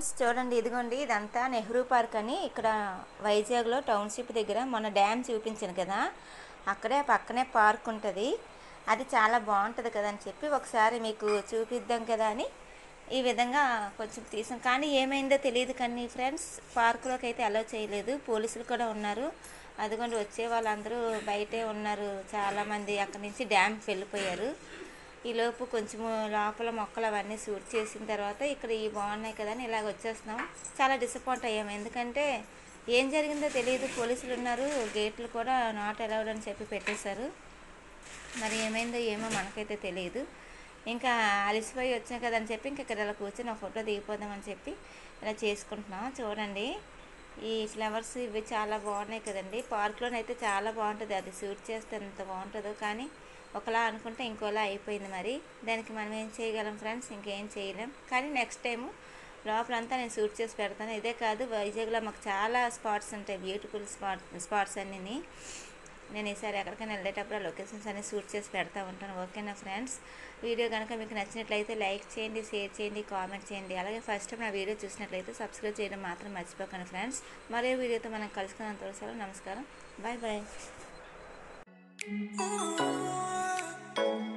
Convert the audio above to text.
Friends చూడండి ఇదిగోండి ఇదంతా నెహ్రూ పార్క్ అని ఇక్కడ వైజాగ్లో టౌన్షిప్ దగ్గర మొన్న డ్యామ్ చూపించాను కదా అక్కడే పక్కనే పార్క్ ఉంటుంది అది చాలా బాగుంటుంది కదా అని చెప్పి ఒకసారి మీకు చూపిద్దాం కదా అని ఈ విధంగా కొంచెం తీసాం కానీ ఏమైందో తెలియదు కానీ ఫ్రెండ్స్ పార్కులోకి అయితే అలో చేయలేదు పోలీసులు కూడా ఉన్నారు అదిగోండి వచ్చే వాళ్ళందరూ బయటే ఉన్నారు చాలామంది అక్కడి నుంచి డ్యామ్కి వెళ్ళిపోయారు ఈలోపు కొంచెము లోపల మొక్కలు అవన్నీ షూట్ చేసిన తర్వాత ఇక్కడ ఈ బాగున్నాయి కదా అని ఇలాగ వచ్చేస్తున్నాం చాలా డిసప్పాయింట్ అయ్యాము ఎందుకంటే ఏం జరిగిందో తెలియదు పోలీసులు ఉన్నారు గేట్లు కూడా నాట్ అలౌడ్ అని చెప్పి పెట్టేశారు మరి ఏమైందో ఏమో మనకైతే తెలియదు ఇంకా అలసిపోయి వచ్చాం కదా అని చెప్పి ఇంకా ఇక్కడ ఇలా కూర్చొని ఒక ఫోటో దిగిపోదామని చెప్పి ఇలా చేసుకుంటున్నాం చూడండి ఈ ఫ్లవర్స్ ఇవి చాలా బాగున్నాయి కదండి పార్క్లోనైతే చాలా బాగుంటుంది అది షూట్ చేస్తే ఎంత బాగుంటుందో కానీ ఒకలా అనుకుంటే ఇంకోలా అయిపోయింది మరి దానికి మనం ఏం చేయగలం ఫ్రెండ్స్ ఇంకేం చేయలేం కానీ నెక్స్ట్ టైము లోపలంతా నేను షూట్ చేసి పెడతాను ఇదే కాదు వైజాగ్లో మాకు చాలా స్పాట్స్ ఉంటాయి బ్యూటిఫుల్ స్పాట్ స్పాట్స్ అన్నీ నేను ఈసారి ఎక్కడికైనా వెళ్ళేటప్పుడు ఆ లొకేషన్స్ అన్ని షూట్ చేసి పెడతా ఉంటాను ఓకేనా ఫ్రెండ్స్ వీడియో కనుక మీకు నచ్చినట్లయితే లైక్ చేయండి షేర్ చేయండి కామెంట్ చేయండి అలాగే ఫస్ట్ టైం నా వీడియో చూసినట్లయితే సబ్స్క్రైబ్ చేయడం మాత్రం మర్చిపోకండి ఫ్రెండ్స్ మరో వీడియోతో మనం కలుసుకున్నంత వరకు నమస్కారం బాయ్ బాయ్ Ooh.